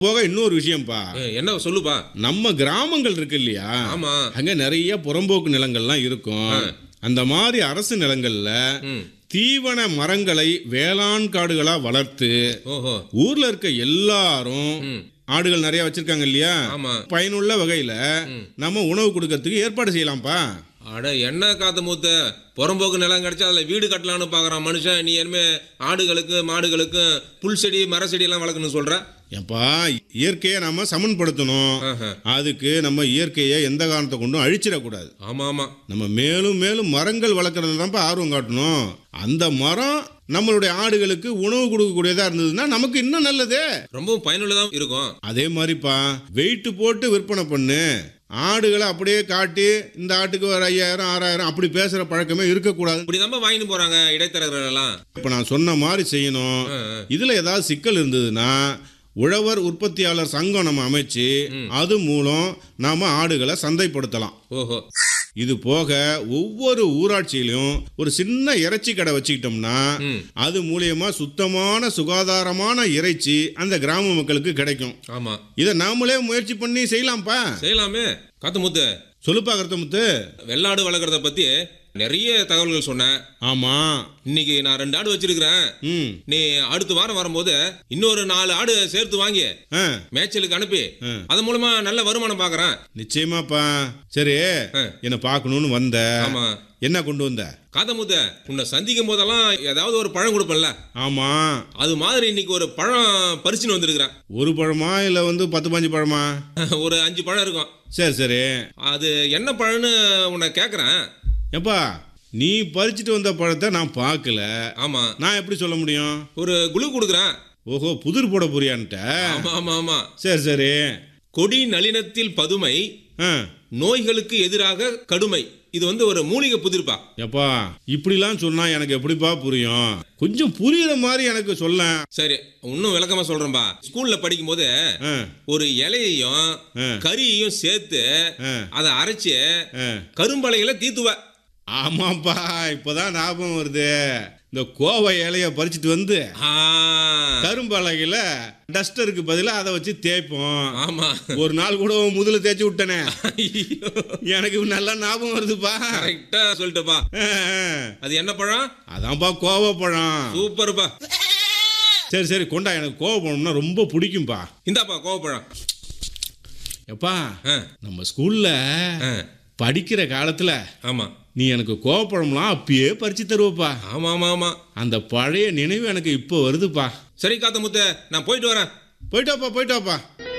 போக இன்னொரு விஷயம்ப்பா ஏ, என்ன சொல்லுப்பா நம்ம கிராமங்கள் இருக்கு இல்லையா ஆமா அங்க நிறைய புறம்போக்கு நிலங்கள்லாம் இருக்கும் அந்த மாதிரி அரசு நிலங்கள்ல ம் தீவன மரங்களை வேளாண் காடுகளா வளர்த்து ஓஹோ ஊர்ல இருக்க எல்லாரும் ம் ஆடுகள் நிறைய வச்சிருக்காங்க இல்லையா ஆமா பயனுள்ள வகையில நம்ம உணவு கொடுக்கறதுக்கு ஏற்பாடு செய்யலாம்ப்பா அட என்ன காத்து மூத்த புறம்போக்கு நிலம் கிடைச்சா அதில் வீடு கட்டலான்னு பார்க்குறான் மனுஷன் நீ இனிமே ஆடுகளுக்கு மாடுகளுக்கு புல் செடி மர செடியெல்லாம் வளர்க்கணும்னு சொல்ற ஏப்பா இயற்கையை நாம சமன்படுத்தணும் ஆஹா. அதுக்கு நம்ம இயற்கையை எந்த காரணத்தை கொண்டும் அழிச்சிடக்கூடாது ஆமா ஆமா நம்ம மேலும் மேலும் மரங்கள் வளர்க்குறது தான்ப்பா ஆர்வம் காட்டணும் அந்த மரம் நம்மளுடைய ஆடுகளுக்கு உணவு கொடுக்கக்கூடியதா இருந்ததுன்னா நமக்கு இன்னும் நல்லது ரொம்பவும் பயனுள்ளதாக இருக்கும் அதே மாதிரிப்பா வெயிட் போட்டு விற்பனை பண்ணு ஆடுகளை அப்படியே காட்டி இந்த ஆட்டுக்கு ஒரு ஐயாயிரம் ஆறாயிரம் அப்படி பேசுற பழக்கமே இருக்கக்கூடாது இப்படி தான் வாங்கிட்டு போறாங்க இடைத்தரகர்கள் எல்லாம் இப்போ நான் சொன்ன மாதிரி செய்யணும் ஆ, ஆ. இதுல ஏதாவது சிக்கல் இருந்ததுன்னா உழவர் உற்பத்தியாளர் சங்கம் நம்ம அமைச்சு அது மூலம் நாம ஆடுகளை சந்தைப்படுத்தலாம் ஓஹோ இது போக ஒவ்வொரு ஊராட்சியிலும் ஒரு சின்ன இறைச்சி கடை வச்சுக்கிட்டோம்னா ம் அது மூலியமா சுத்தமான சுகாதாரமான இறைச்சி அந்த கிராம மக்களுக்கு கிடைக்கும் ஆமா இதை நாமளே முயற்சி பண்ணி செய்யலாம்ப்பா செய்யலாமே காத்து மூத்த சொல்லுப்பா கருத்தமுத்து வெள்ளாடு வளர்க்குறத பத்தி நிறைய தகவல்கள் சொன்னேன் ஆமா இன்னைக்கு நான் ரெண்டு ஆடு வச்சிருக்கிறேன் ம் நீ அடுத்த வாரம் வரும்போது இன்னொரு நாலு ஆடு சேர்த்து வாங்கி ஆ மேய்ச்சலுக்கு அனுப்பி ஆ. அது மூலமா நல்ல வருமானம் பார்க்கறேன் நிச்சயமாப்பா சரி ஆ. என்னை பார்க்கணும்னு வந்த ஆமா என்ன கொண்டு வந்த காதமுத்த உன்னை சந்திக்கும் போதெல்லாம் ஏதாவது ஒரு பழம் கொடுப்பல்ல ஆமா அது மாதிரி இன்னைக்கு ஒரு பழம் பறிச்சுன்னு வந்திருக்கிறேன் ஒரு பழமா இல்ல வந்து பத்து பாஞ்சு பழமா ஒரு அஞ்சு பழம் இருக்கும் சரி சரி அது என்ன பழம்னு உன்னை கேட்குறேன் எப்பா நீ பறிச்சுட்டு வந்த பழத்தை நான் பார்க்கல ஆமா நான் எப்படி சொல்ல முடியும் ஒரு குழு கொடுக்குறேன் ஓஹோ புதிர் போட போறியான்ட்ட ஆமா ஆமா ஆமா சரி சரி கொடி நளினத்தில் பதுமை ஆ நோய்களுக்கு எதிராக கடுமை இது வந்து ஒரு மூலிகை புதிர்ப்பா எப்பா இப்படிலாம் சொன்னா எனக்கு எப்படிப்பா புரியும் கொஞ்சம் புரியுற மாதிரி எனக்கு சொல்ல சரி இன்னும் விளக்கமா சொல்றேன்பா ஸ்கூல்ல படிக்கும் போது ஆ, ஒரு இலையையும் ஆ. கறியையும் சேர்த்து ஆ, அதை அரைச்சு ஆ. கரும்பலைகளை தீத்துவ ஆமாப்பா இப்பதான் ஞாபகம் வருது இந்த கோவை இலைய பறிச்சுட்டு வந்து ஆ, கரும்பலகையில டஸ்டருக்கு பதிலா அதை வச்சு தேய்ப்போம் ஆமா ஒரு நாள் கூட உன் முதுல தேய்ச்சி விட்டனே ஐயோ, எனக்கு நல்லா ஞாபகம் வருதுப்பா கரெக்டா சொல்லிட்டப்பா ஆ, ஆ. அது என்ன பழம் அதான்ப்பா கோவப்பழம் சூப்பர்ப்பா சரி சரி கொண்டா எனக்கு கோவப்பழம்னா ரொம்ப பிடிக்கும்பா இந்தாப்பா கோவப்பழம் எப்பா ஆ, நம்ம ஸ்கூல்ல ஆ, படிக்கிற காலத்துல ஆமா நீ எனக்கு கோவப்பழம்லாம் அப்பயே பறிச்சு தருவப்பா ஆமா ஆமா ஆமா அந்த பழைய நினைவு எனக்கு இப்போ வருதுப்பா சரி காத்த முத்த நான் போயிட்டு வரேன் போயிட்டாப்பா போயிட்டாப்பா